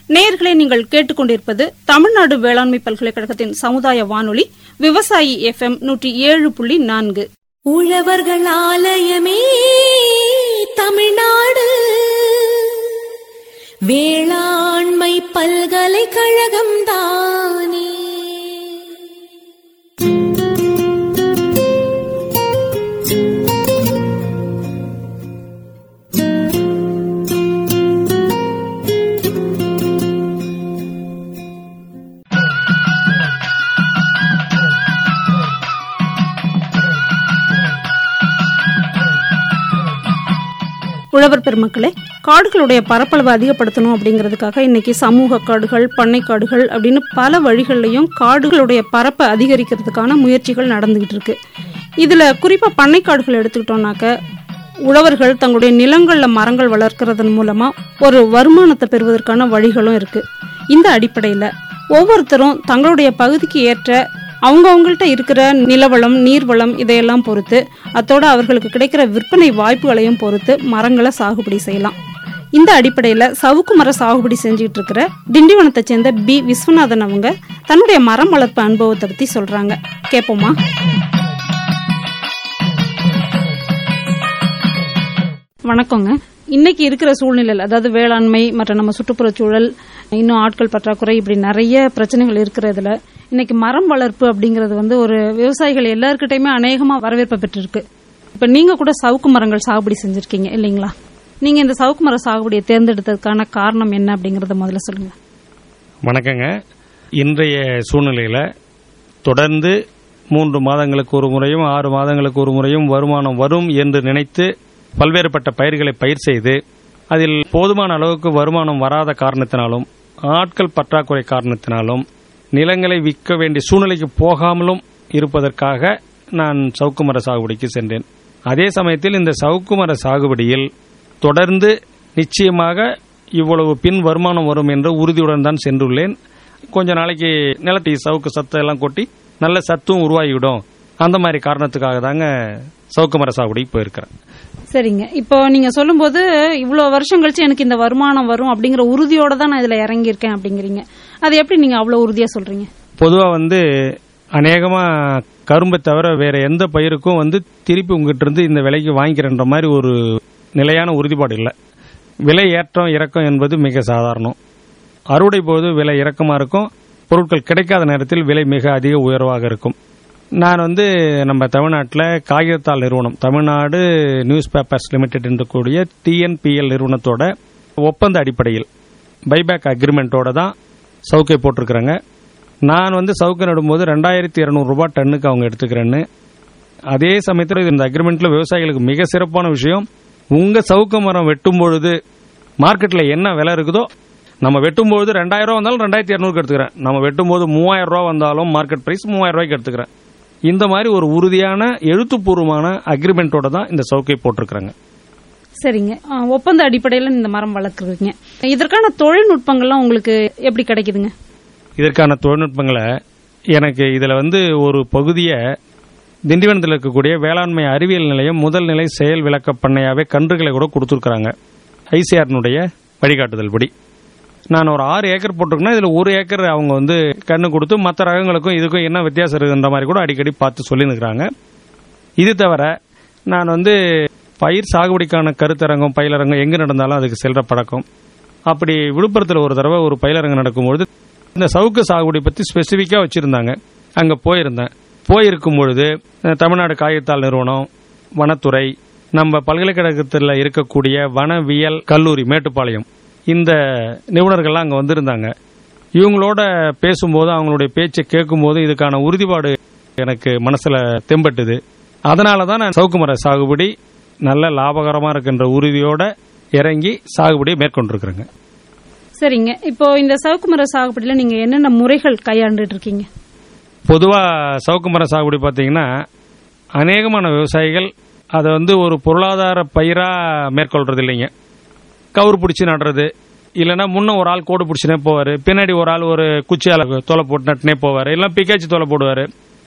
நேயர்களே நீங்கள் கேட்டுக்கொண்டிருப்பது தமிழ்நாடு வேளாண்மை பல்கலைக்கழகத்தின் சமுதாய வானொலி விவசாயி எஃப்எம் நூற்றி ஏழு புள்ளி நான்கு உழவர்கள் ஆலயமே தமிழ்நாடு வேளாண்மை பல்கலைக்கழகம் தானே உழவர் பெருமக்களே காடுகளுடைய பரப்பளவை அதிகப்படுத்தணும் அப்படிங்கிறதுக்காக இன்னைக்கு சமூக காடுகள் பண்ணை காடுகள் அப்படின்னு பல வழிகள்லையும் காடுகளுடைய பரப்பை அதிகரிக்கிறதுக்கான முயற்சிகள் நடந்துகிட்டு இருக்கு இதுல குறிப்பா பண்ணை காடுகள் எடுத்துக்கிட்டோம்னாக்க உழவர்கள் தங்களுடைய நிலங்களில் மரங்கள் வளர்க்கறதன் மூலமா ஒரு வருமானத்தை பெறுவதற்கான வழிகளும் இருக்கு இந்த அடிப்படையில் ஒவ்வொருத்தரும் தங்களுடைய பகுதிக்கு ஏற்ற அவங்கவுங்கள்ட்ட இருக்கிற நிலவளம் நீர்வளம் இதையெல்லாம் பொறுத்து அத்தோட அவர்களுக்கு கிடைக்கிற விற்பனை வாய்ப்புகளையும் பொறுத்து மரங்களை சாகுபடி செய்யலாம் இந்த அடிப்படையில் சவுக்கு மர சாகுபடி செஞ்சுட்டு இருக்கிற திண்டிவனத்தை சேர்ந்த பி விஸ்வநாதன் அவங்க தன்னுடைய மரம் வளர்ப்பு அனுபவத்தை பற்றி சொல்கிறாங்க கேட்போமா வணக்கங்க இன்னைக்கு இருக்கிற சூழ்நிலையில் அதாவது வேளாண்மை மற்றும் நம்ம சுற்றுப்புறச் சூழல் இன்னும் ஆட்கள் பற்றாக்குறை இப்படி நிறைய பிரச்சனைகள் இருக்கிறதுல இன்னைக்கு மரம் வளர்ப்பு அப்படிங்கிறது வந்து ஒரு விவசாயிகள் எல்லாருக்கிட்டையுமே அநேகமா வரவேற்பை பெற்றிருக்கு இப்ப நீங்க கூட சவுக்கு மரங்கள் சாகுபடி செஞ்சிருக்கீங்க இல்லைங்களா நீங்க இந்த சவுக்கு மர சாகுபடியை தேர்ந்தெடுத்ததுக்கான காரணம் என்ன அப்படிங்கறத முதல்ல சொல்லுங்க வணக்கங்க இன்றைய சூழ்நிலையில் தொடர்ந்து மூன்று மாதங்களுக்கு ஒரு முறையும் ஆறு மாதங்களுக்கு ஒரு முறையும் வருமானம் வரும் என்று நினைத்து பல்வேறுபட்ட பயிர்களை பயிர் செய்து அதில் போதுமான அளவுக்கு வருமானம் வராத காரணத்தினாலும் ஆட்கள் பற்றாக்குறை காரணத்தினாலும் நிலங்களை விற்க வேண்டிய சூழ்நிலைக்கு போகாமலும் இருப்பதற்காக நான் சவுக்கு மர சாகுபடிக்கு சென்றேன் அதே சமயத்தில் இந்த சவுக்கு மர சாகுபடியில் தொடர்ந்து நிச்சயமாக இவ்வளவு பின் வருமானம் வரும் என்ற உறுதியுடன் தான் சென்றுள்ளேன் கொஞ்ச நாளைக்கு நிலத்தி சவுக்கு சத்தை எல்லாம் கொட்டி நல்ல சத்தும் உருவாகிவிடும் அந்த மாதிரி காரணத்துக்காக தாங்க சவுக்கு மர சாகுபடிக்கு போயிருக்கிறேன் சரிங்க இப்போ நீங்க சொல்லும்போது இவ்வளோ வருஷம் கழிச்சு எனக்கு இந்த வருமானம் வரும் அப்படிங்கிற உறுதியோட தான் நான் இதுல இறங்கியிருக்கேன் அப்படிங்கிறீங்க அது எப்படி நீங்க அவ்வளோ உறுதியா சொல்றீங்க பொதுவாக வந்து அநேகமாக கரும்பை தவிர வேற எந்த பயிருக்கும் வந்து திருப்பி உங்ககிட்ட இருந்து இந்த விலைக்கு வாங்கிக்கிறன்ற மாதிரி ஒரு நிலையான உறுதிப்பாடு இல்லை விலை ஏற்றம் இறக்கம் என்பது மிக சாதாரணம் அறுவடை போது விலை இறக்கமாக இருக்கும் பொருட்கள் கிடைக்காத நேரத்தில் விலை மிக அதிக உயர்வாக இருக்கும் நான் வந்து நம்ம தமிழ்நாட்டில் காகிதத்தாள் நிறுவனம் தமிழ்நாடு நியூஸ் பேப்பர்ஸ் லிமிடெட் என்று கூடிய டிஎன்பிஎல் நிறுவனத்தோட ஒப்பந்த அடிப்படையில் பைபேக் அக்ரிமெண்ட்டோட தான் சவுக்கை போட்டிருக்கிறேங்க நான் வந்து சவுக்கு நடும்போது ரெண்டாயிரத்தி இரநூறுபா டன்னுக்கு அவங்க எடுத்துக்கிறேன்னு அதே சமயத்தில் இந்த அக்ரிமெண்ட்ல விவசாயிகளுக்கு மிக சிறப்பான விஷயம் உங்க சவுக்கு மரம் வெட்டும் பொழுது மார்க்கெட்ல என்ன விலை இருக்குதோ நம்ம வெட்டும் பொழுது ரெண்டாயிரம் ரூபா வந்தாலும் ரெண்டாயிரத்தி இரநூறுக்கு எடுத்துக்கிறேன் நம்ம வெட்டும் போது மூவாயிரம் ரூபா வந்தாலும் மார்க்கெட் பிரைஸ் மூவாயிரம் ரூபாய்க்கு எடுத்துக்கிறேன் இந்த மாதிரி ஒரு உறுதியான எழுத்துப்பூர்வமான அக்ரிமெண்ட்டோட தான் இந்த சவுக்கை போட்டிருக்கிறாங்க சரிங்க ஆ, ஒப்பந்த அடிப்படையில் இந்த மரம் வளர்க்குறீங்க இதற்கான தொழில்நுட்பங்கள்லாம் உங்களுக்கு எப்படி கிடைக்குதுங்க இதற்கான தொழில்நுட்பங்களை எனக்கு இதில் வந்து ஒரு பகுதியை திண்டிவனத்தில் இருக்கக்கூடிய வேளாண்மை அறிவியல் நிலையம் முதல் நிலை செயல் விளக்க பண்ணையாவே கன்றுகளை கூட கொடுத்துருக்குறாங்க ஐசிஆர்னுடைய வழிகாட்டுதல் படி நான் ஒரு ஆறு ஏக்கர் போட்டிருக்கேன்னா இதில் ஒரு ஏக்கர் அவங்க வந்து கண்ணு கொடுத்து மற்ற ரகங்களுக்கும் இதுக்கும் என்ன வித்தியாசம் இருக்குன்ற மாதிரி கூட அடிக்கடி பார்த்து சொல்லியிருக்கிறாங்க இது தவிர நான் வந்து பயிர் சாகுபடிக்கான கருத்தரங்கம் பயிலரங்கம் எங்கே நடந்தாலும் அதுக்கு செல்ற பழக்கம் அப்படி விழுப்புரத்தில் ஒரு தடவை ஒரு பயிலரங்கம் நடக்கும்பொழுது இந்த சவுக்கு சாகுபடி பற்றி ஸ்பெசிஃபிக்காக வச்சுருந்தாங்க அங்கே போயிருந்தேன் போயிருக்கும் பொழுது அஹ், தமிழ்நாடு காகித்தாள் நிறுவனம் வனத்துறை நம்ம பல்கலைக்கழகத்தில் இருக்கக்கூடிய வனவியல் கல்லூரி மேட்டுப்பாளையம் இந்த நிபுணர்கள்லாம் அங்கே வந்திருந்தாங்க இவங்களோட பேசும்போது அவங்களுடைய பேச்சை கேட்கும்போது இதுக்கான உறுதிப்பாடு எனக்கு மனசுல தெம்பட்டுது அதனால தான் நான் சவுக்கு மர சாகுபடி நல்ல லாபகரமா இருக்கின்ற உறுதியோட இறங்கி சாகுபடியை மேற்கொண்டிருக்கிறேங்க சரிங்க இப்போ இந்த சவுக்கு மர சாகுபடியில் நீங்க என்னென்ன முறைகள் கையாண்டுட்டு இருக்கீங்க பொதுவா சவுக்கு மர சாகுபடி பார்த்தீங்கன்னா அநேகமான விவசாயிகள் அதை வந்து ஒரு பொருளாதார பயிரா மேற்கொள்றது இல்லைங்க கவுரு பிடிச்சி நடுறது இல்லைன்னா முன்ன ஒரு ஆள் கோடு பிடிச்சினே போவார் பின்னாடி ஒரு ஆள் ஒரு குச்சியால தொலை போட்டு நட்டுனே போவார் இல்லை பிக்காச்சி தொலை போடுவார்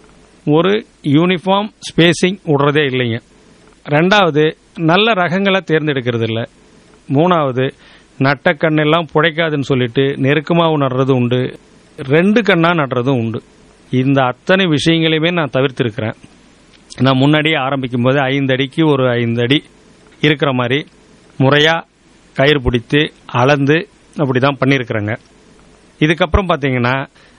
ஒரு யூனிஃபார்ம் ஸ்பேசிங் விடுறதே இல்லைங்க ரெண்டாவது நல்ல ரகங்களை தேர்ந்தெடுக்கிறது இல்லை மூணாவது நட்ட கண்ணெல்லாம் புடைக்காதுன்னு சொல்லிட்டு நெருக்கமாக நடுறது உண்டு ரெண்டு கண்ணா நடுறதும் உண்டு இந்த அத்தனை விஷயங்களையுமே நான் தவிர்த்திருக்கிறேன் நான் முன்னாடியே ஆரம்பிக்கும் போது ஐந்து அடிக்கு ஒரு ஐந்து அடி இருக்கிற மாதிரி முறையாக கயிறு பிடித்து அளந்து அப்படி தான் பண்ணியிருக்கிறேங்க இதுக்கப்புறம் பார்த்தீங்கன்னா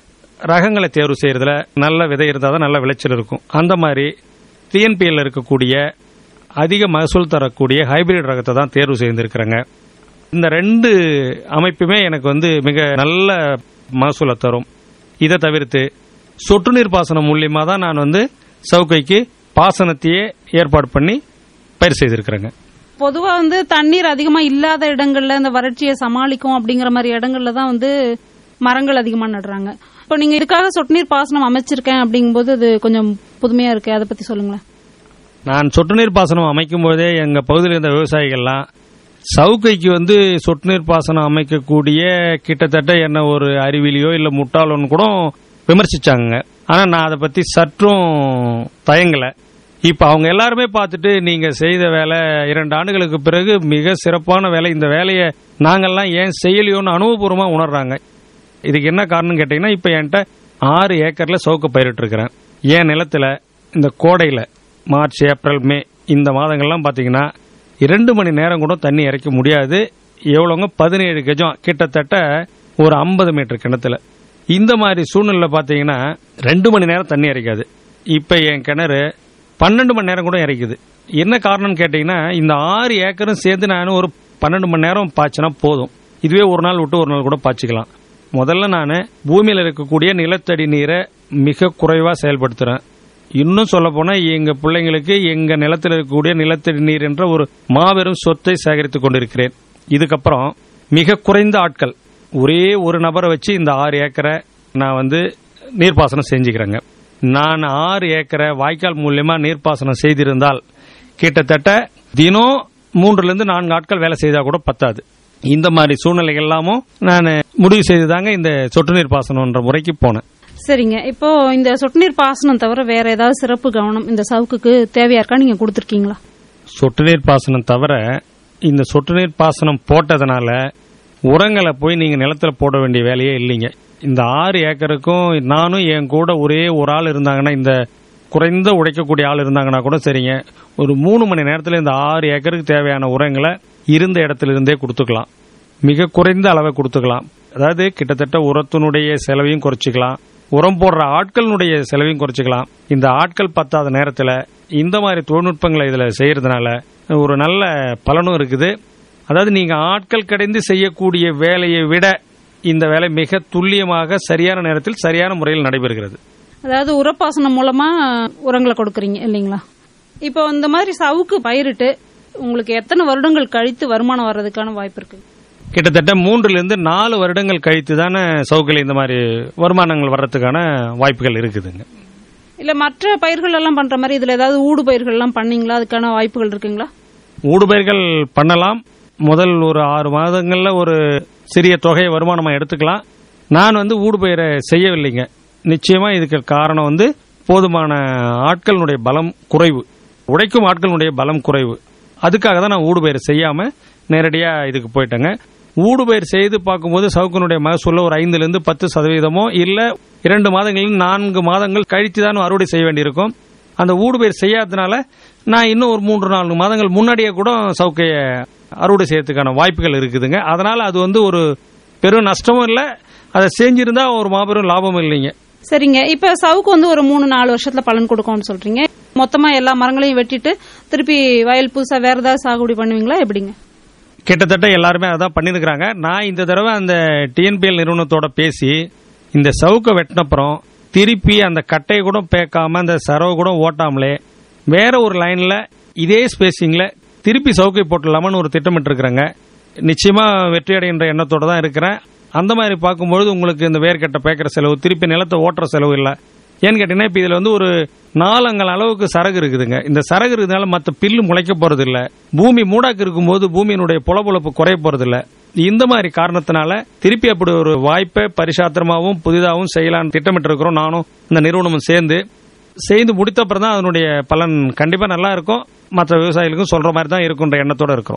ரகங்களை தேர்வு செய்கிறதுல நல்ல விதை இருந்தால் தான் நல்ல விளைச்சல் இருக்கும் அந்த மாதிரி டிஎன்பிஎல்ல இருக்கக்கூடிய அதிக மகசூல் தரக்கூடிய ஹைபிரிட் ரகத்தை தான் தேர்வு செய்திருக்கிறேங்க இந்த ரெண்டு அமைப்புமே எனக்கு வந்து மிக நல்ல மகசூலை தரும் இதை தவிர்த்து சொட்டு நீர் பாசனம் மூலியமாக தான் நான் வந்து சவுக்கைக்கு பாசனத்தையே ஏற்பாடு பண்ணி பயிர் செய்திருக்கிறேங்க பொதுவா வந்து தண்ணீர் அதிகமா இல்லாத இடங்கள்ல இந்த வறட்சியை சமாளிக்கும் அப்படிங்கிற மாதிரி இடங்கள்ல தான் வந்து மரங்கள் அதிகமா நடுறாங்க இப்போ நீங்க இதுக்காக சொட்டு நீர் பாசனம் அமைச்சிருக்கேன் அப்படிங்கும்போது அது கொஞ்சம் புதுமையா இருக்கு அதை பத்தி சொல்லுங்களேன் நான் சொட்டு நீர் பாசனம் அமைக்கும் போதே எங்க பகுதியில் இருந்த விவசாயிகள்லாம் சவுக்கைக்கு வந்து சொட்டு நீர் பாசனம் அமைக்கக்கூடிய கிட்டத்தட்ட என்ன ஒரு அறிவிலியோ இல்ல முட்டாளோன்னு கூட விமர்சிச்சாங்க ஆனா நான் அதை பத்தி சற்றும் தயங்கல இப்ப அவங்க எல்லாருமே பார்த்துட்டு நீங்க செய்த வேலை இரண்டு ஆண்டுகளுக்கு பிறகு மிக சிறப்பான வேலை இந்த வேலையை நாங்கெல்லாம் ஏன் செய்யலையோன்னு அனுபவபூர்வமா உணர்றாங்க இதுக்கு என்ன காரணம் கேட்டீங்கன்னா இப்ப என்கிட்ட ஆறு ஏக்கர்ல சவுக்க பயிரிட்டு இருக்கிறேன் என் நிலத்துல இந்த கோடையில மார்ச் ஏப்ரல் மே இந்த மாதங்கள்லாம் பாத்தீங்கன்னா இரண்டு மணி நேரம் கூட தண்ணி இறைக்க முடியாது எவ்வளோங்க பதினேழு கஜம் கிட்டத்தட்ட ஒரு ஐம்பது மீட்டர் கிணத்துல இந்த மாதிரி சூழ்நிலை பார்த்தீங்கன்னா ரெண்டு மணி நேரம் தண்ணி இறைக்காது இப்போ என் கிணறு பன்னெண்டு மணி நேரம் கூட இறைக்குது என்ன காரணம்னு கேட்டிங்கன்னா இந்த ஆறு ஏக்கரும் சேர்ந்து நான் ஒரு பன்னெண்டு மணி நேரம் பாய்ச்சினா போதும் இதுவே ஒரு நாள் விட்டு ஒரு நாள் கூட பாய்ச்சிக்கலாம் முதல்ல நான் பூமியில் இருக்கக்கூடிய நிலத்தடி நீரை மிக குறைவாக செயல்படுத்துகிறேன் இன்னும் சொல்ல போனா எங்க பிள்ளைங்களுக்கு எங்க நிலத்தில் இருக்கக்கூடிய நிலத்தடி நீர் என்ற ஒரு மாபெரும் சொத்தை சேகரித்துக் கொண்டிருக்கிறேன் இதுக்கப்புறம் மிக குறைந்த ஆட்கள் ஒரே ஒரு நபரை வச்சு இந்த ஆறு ஏக்கரை நான் வந்து நீர்ப்பாசனம் செஞ்சுக்கிறேங்க நான் ஆறு ஏக்கரை வாய்க்கால் மூலியமா நீர்ப்பாசனம் செய்திருந்தால் கிட்டத்தட்ட தினம் மூன்றுல இருந்து நான்கு ஆட்கள் வேலை செய்தா கூட பத்தாது இந்த மாதிரி சூழ்நிலைகள் எல்லாமும் நான் முடிவு செய்துதாங்க இந்த சொட்டு நீர் பாசனம்ன்ற முறைக்கு போனேன் சரிங்க இப்போ இந்த சொட்டு நீர் பாசனம் தவிர வேற ஏதாவது சிறப்பு கவனம் இந்த சவுக்குக்கு தேவையா இருக்கா நீங்க கொடுத்துருக்கீங்களா சொட்டு நீர் பாசனம் தவிர இந்த சொட்டு நீர் பாசனம் போட்டதுனால உரங்களை போய் நீங்க நிலத்துல போட வேண்டிய வேலையே இல்லைங்க இந்த ஆறு ஏக்கருக்கும் நானும் என் கூட ஒரே ஒரு ஆள் இருந்தாங்கன்னா இந்த குறைந்த உடைக்கக்கூடிய ஆள் இருந்தாங்கன்னா கூட சரிங்க ஒரு மூணு மணி நேரத்தில் இந்த ஆறு ஏக்கருக்கு தேவையான உரங்களை இருந்த இடத்துல இருந்தே கொடுத்துக்கலாம் மிக குறைந்த அளவை கொடுத்துக்கலாம் அதாவது கிட்டத்தட்ட உரத்தினுடைய செலவையும் குறைச்சிக்கலாம் உரம் போடுற ஆட்களினுடைய செலவையும் குறைச்சிக்கலாம் இந்த ஆட்கள் பத்தாத நேரத்தில் இந்த மாதிரி தொழில்நுட்பங்களை இதில் செய்யறதுனால ஒரு நல்ல பலனும் இருக்குது அதாவது நீங்க ஆட்கள் கிடைந்து செய்யக்கூடிய வேலையை விட இந்த வேலை மிக துல்லியமாக சரியான நேரத்தில் சரியான முறையில் நடைபெறுகிறது அதாவது உரப்பாசனம் மூலமா உரங்களை கொடுக்குறீங்க இல்லைங்களா இப்போ இந்த மாதிரி சவுக்கு பயிரிட்டு உங்களுக்கு எத்தனை வருடங்கள் கழித்து வருமானம் வர்றதுக்கான வாய்ப்பு இருக்கு கிட்டத்தட்ட மூன்றிலிருந்து நாலு வருடங்கள் கழித்து தானே சவுக்கில் இந்த மாதிரி வருமானங்கள் வர்றதுக்கான வாய்ப்புகள் இருக்குதுங்க இல்ல மற்ற பயிர்கள் எல்லாம் பண்ற மாதிரி இதுல ஏதாவது ஊடு பயிர்கள் எல்லாம் பண்ணீங்களா அதுக்கான வாய்ப்புகள் இருக்குங்களா ஊடுபயிர்கள் பண்ணலாம் முதல் ஒரு ஆறு மாதங்கள்ல ஒரு சிறிய தொகையை வருமானமா எடுத்துக்கலாம் நான் வந்து ஊடுபயிரை செய்யவில்லைங்க நிச்சயமா இதுக்கு காரணம் வந்து போதுமான ஆட்களுடைய பலம் குறைவு உழைக்கும் ஆட்களுடைய பலம் குறைவு அதுக்காக தான் நான் ஊடுபயிர் செய்யாம நேரடியா இதுக்கு போயிட்டேங்க ஊடுபயிர் செய்து பார்க்கும்போது சவுக்கனுடைய மகசூல்ல ஒரு ஐந்துல இருந்து பத்து சதவீதமோ இல்ல இரண்டு மாதங்களில் நான்கு மாதங்கள் கழித்து தான் அறுவடை செய்ய வேண்டியிருக்கும் அந்த ஊடுபயிர் செய்யாததுனால நான் இன்னும் ஒரு மூன்று நான்கு மாதங்கள் முன்னாடியே கூட சவுக்கைய அறுவடை செய்யறதுக்கான வாய்ப்புகள் இருக்குதுங்க அதனால அது வந்து ஒரு பெரும் நஷ்டமும் இல்லை அதை செஞ்சிருந்தா ஒரு மாபெரும் லாபமும் இல்லைங்க சரிங்க இப்ப சவுக்கு வந்து ஒரு மூணு நாலு வருஷத்துல பலன் கொடுக்கும்னு சொல்றீங்க மொத்தமா எல்லா மரங்களையும் வெட்டிட்டு திருப்பி வயல் புதுசா வேற ஏதாவது சாகுபடி பண்ணுவீங்களா எப்படிங்க கிட்டத்தட்ட எல்லாருமே அதான் பண்ணிருக்கிறாங்க நான் இந்த தடவை அந்த டிஎன்பிஎல் நிறுவனத்தோட பேசி இந்த சவுக்கை வெட்டினப்புறம் திருப்பி அந்த கட்டையை கூட பேக்காம அந்த சரவை கூட ஓட்டாமலே வேற ஒரு லைன்ல இதே ஸ்பேசிங்ல திருப்பி சவுக்கை போட்டுடலாமான்னு ஒரு திட்டமிட்டு இருக்கிறேங்க நிச்சயமா வெற்றி அடைகின்ற எண்ணத்தோட தான் இருக்கிறேன் அந்த மாதிரி பார்க்கும்பொழுது உங்களுக்கு இந்த வேர்க்கட்டை பேக்கிற செலவு திருப்பி நிலத்தை ஓட்டுற செலவு இல்லை ஏன்னு கேட்டீங்கன்னா இப்போ இதில் வந்து ஒரு நாலங்கள் அளவுக்கு சரகு இருக்குதுங்க இந்த சரகு இருக்கிறதுனால மற்ற பில்லு முளைக்க போறது இல்ல பூமி மூடாக்கு இருக்கும்போது பூமியினுடைய புலப்புழப்பு குறைய போறது இல்ல இந்த மாதிரி காரணத்தினால திருப்பி அப்படி ஒரு வாய்ப்பை பரிசாத்திரமாகவும் புதிதாகவும் செய்யலாம்னு திட்டமிட்டு இருக்கிறோம் நானும் இந்த நிறுவனமும் சேர்ந்து செய்து முடித்த அப்புறம் தான் அதனுடைய பலன் கண்டிப்பா நல்லா இருக்கும் மற்ற விவசாயிகளுக்கும் சொல்ற மாதிரி தான் இருக்குன்ற எண்ணத்தோட இருக்கிறோம்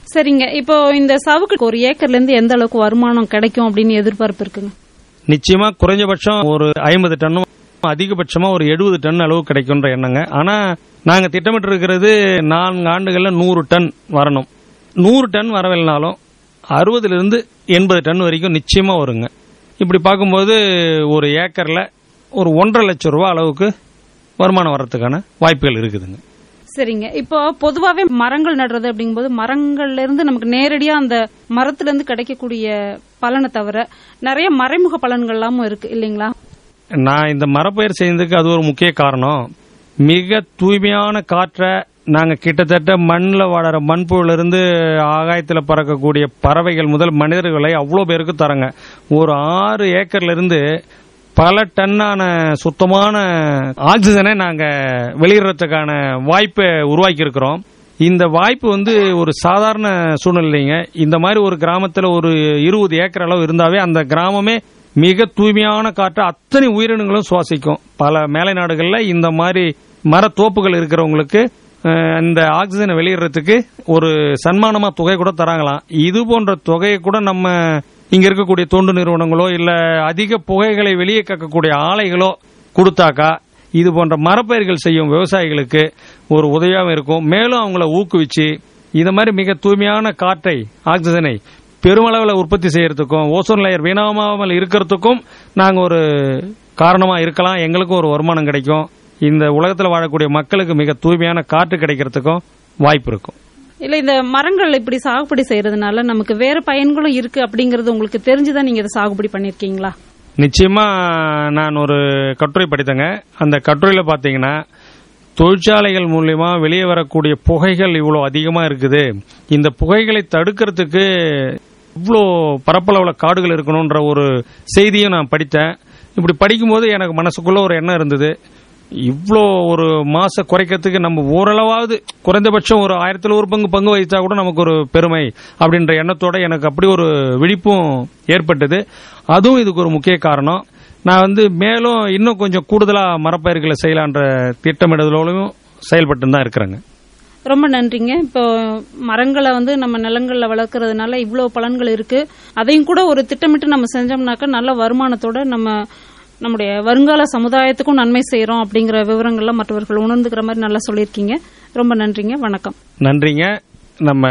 சரிங்க இப்போ இந்த சவுக்கு ஒரு ஏக்கர்ல இருந்து எந்த அளவுக்கு வருமானம் கிடைக்கும் அப்படின்னு எதிர்பார்ப்பு இருக்குங்க நிச்சயமா குறைஞ்சபட்சம் ஒரு ஐம்பது டன்னும் அதிகபட்சமா ஒரு எழுபது டன் அளவு கிடைக்கும்ன்ற எண்ணங்க ஆனா நாங்க திட்டமிட்டு இருக்கிறது நான்கு ஆண்டுகள்ல நூறு டன் வரணும் நூறு டன் வரவில்லைனாலும் அறுபதுல இருந்து எண்பது டன் வரைக்கும் நிச்சயமா வருங்க இப்படி பார்க்கும்போது ஒரு ஏக்கர்ல ஒரு ஒன்றரை லட்சம் ரூபாய் அளவுக்கு வருமானம் வர்றதுக்கான வாய்ப்புகள் இருக்குதுங்க சரிங்க இப்போ பொதுவாவே மரங்கள் நடுறது அப்படிங்கும்போது மரங்கள்ல இருந்து நமக்கு நேரடியா அந்த மரத்துல இருந்து கிடைக்கக்கூடிய பலனை தவிர நிறைய மறைமுக பலன்கள்லாமும் இருக்கு இல்லைங்களா நான் இந்த மரப்பயிர் செய்ததுக்கு அது ஒரு முக்கிய காரணம் மிக தூய்மையான காற்றை நாங்க கிட்டத்தட்ட மண்ணில் வளர மண்புழுல இருந்து ஆகாயத்தில் பறக்கக்கூடிய பறவைகள் முதல் மனிதர்களை அவ்வளோ பேருக்கு தரங்க ஒரு ஆறு ஏக்கர்ல இருந்து பல டன்னான சுத்தமான ஆக்சிஜனை நாங்க வெளியிடறதுக்கான வாய்ப்பை உருவாக்கி இருக்கிறோம் இந்த வாய்ப்பு வந்து ஒரு சாதாரண சூழ்நிலைங்க இந்த மாதிரி ஒரு கிராமத்துல ஒரு இருபது ஏக்கர் அளவு இருந்தாவே அந்த கிராமமே மிக தூய்மையான காற்றை அத்தனை உயிரினங்களும் சுவாசிக்கும் பல மேலை நாடுகள்ல இந்த மாதிரி மரத்தோப்புகள் இருக்கிறவங்களுக்கு அஹ், இந்த ஆக்சிஜனை வெளியிடுறதுக்கு ஒரு சன்மானமா தொகை கூட தராங்களாம் இது போன்ற தொகையை கூட நம்ம இங்க இருக்கக்கூடிய தொண்டு நிறுவனங்களோ இல்ல அதிக புகைகளை வெளியே கக்கக்கூடிய ஆலைகளோ கொடுத்தாக்கா இது போன்ற மரப்பயிர்கள் செய்யும் விவசாயிகளுக்கு ஒரு உதவியாகவும் இருக்கும் மேலும் அவங்கள ஊக்குவிச்சு இந்த மாதிரி மிக தூய்மையான காற்றை ஆக்சிஜனை பெருமளவில் உற்பத்தி செய்யறதுக்கும் ஓசோன் லேயர் வீணாகாமல் இருக்கிறதுக்கும் நாங்கள் ஒரு காரணமா இருக்கலாம் எங்களுக்கும் ஒரு வருமானம் கிடைக்கும் இந்த உலகத்தில் வாழக்கூடிய மக்களுக்கு மிக தூய்மையான காற்று கிடைக்கிறதுக்கும் வாய்ப்பு இருக்கும் இல்ல இந்த மரங்கள் இப்படி சாகுபடி செய்யறதுனால நமக்கு வேற பயன்களும் இருக்கு அப்படிங்கறது உங்களுக்கு தெரிஞ்சுதான் நீங்க இதை சாகுபடி பண்ணிருக்கீங்களா நிச்சயமா நான் ஒரு கட்டுரை படித்தேங்க அந்த கட்டுரையில பாத்தீங்கன்னா தொழிற்சாலைகள் மூலியமா வெளியே வரக்கூடிய புகைகள் இவ்வளோ அதிகமா இருக்குது இந்த புகைகளை தடுக்கிறதுக்கு இவ்வளோ பரப்பளவுல காடுகள் இருக்கணும்ன்ற ஒரு செய்தியும் நான் படித்தேன் இப்படி படிக்கும்போது எனக்கு மனசுக்குள்ள ஒரு எண்ணம் இருந்தது இவ்வளோ ஒரு மாச குறைக்கிறதுக்கு நம்ம ஓரளவாவது குறைந்தபட்சம் ஒரு ஆயிரத்துல ஒரு பங்கு பங்கு வகித்தா கூட நமக்கு ஒரு பெருமை அப்படின்ற எண்ணத்தோட எனக்கு அப்படி ஒரு விழிப்பும் ஏற்பட்டது அதுவும் இதுக்கு ஒரு முக்கிய காரணம் நான் வந்து மேலும் இன்னும் கொஞ்சம் கூடுதலா மரப்பயிர்களை செய்யலான்ற திட்டமிடுதலோடையும் செயல்பட்டு தான் இருக்கிறேங்க ரொம்ப நன்றிங்க இப்போ மரங்களை வந்து நம்ம நிலங்கள்ல வளர்க்கறதுனால இவ்வளவு பலன்கள் இருக்கு அதையும் கூட ஒரு திட்டமிட்டு நம்ம செஞ்சோம்னாக்க நல்ல வருமானத்தோட நம்ம நம்முடைய வருங்கால சமுதாயத்துக்கும் நன்மை செய்யறோம் அப்படிங்கிற விவரங்கள்லாம் மற்றவர்கள் உணர்ந்துக்கிற மாதிரி நல்லா சொல்லியிருக்கீங்க ரொம்ப நன்றிங்க வணக்கம் நன்றிங்க நம்ம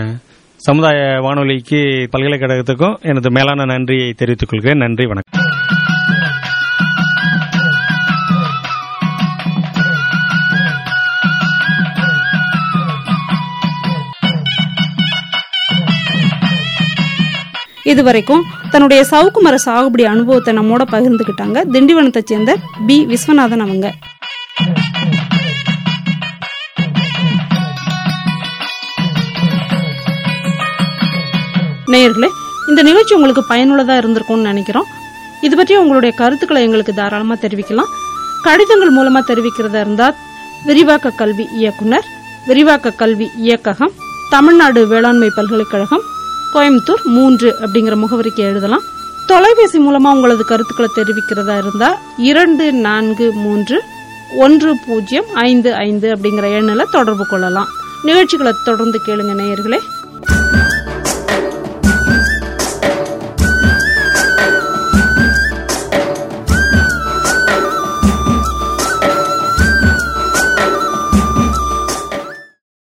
சமுதாய வானொலிக்கு பல்கலைக்கழகத்துக்கும் எனது மேலான நன்றியை தெரிவித்துக் கொள்கிறேன் நன்றி வணக்கம் இதுவரைக்கும் தன்னுடைய சவுக்கு மர சாகுபடி அனுபவத்தை நம்மோட பகிர்ந்துக்கிட்டாங்க திண்டிவனத்தை சேர்ந்த பி விஸ்வநாதன் அவங்க நேயர்களே இந்த நிகழ்ச்சி உங்களுக்கு பயனுள்ளதா இருந்திருக்கும்னு நினைக்கிறோம் இது பற்றி உங்களுடைய கருத்துக்களை எங்களுக்கு தாராளமா தெரிவிக்கலாம் கடிதங்கள் மூலமா தெரிவிக்கிறதா இருந்தா விரிவாக்க கல்வி இயக்குனர் விரிவாக்க கல்வி இயக்ககம் தமிழ்நாடு வேளாண்மை பல்கலைக்கழகம் கோயம்புத்தூர் மூன்று அப்படிங்கிற முகவரிக்கு எழுதலாம் தொலைபேசி மூலமா உங்களது கருத்துக்களை தெரிவிக்கிறதா இருந்தா இரண்டு நான்கு மூன்று ஒன்று பூஜ்ஜியம் ஐந்து ஐந்து அப்படிங்கிற எண்ணில் தொடர்பு கொள்ளலாம் நிகழ்ச்சிகளை தொடர்ந்து கேளுங்க நேயர்களே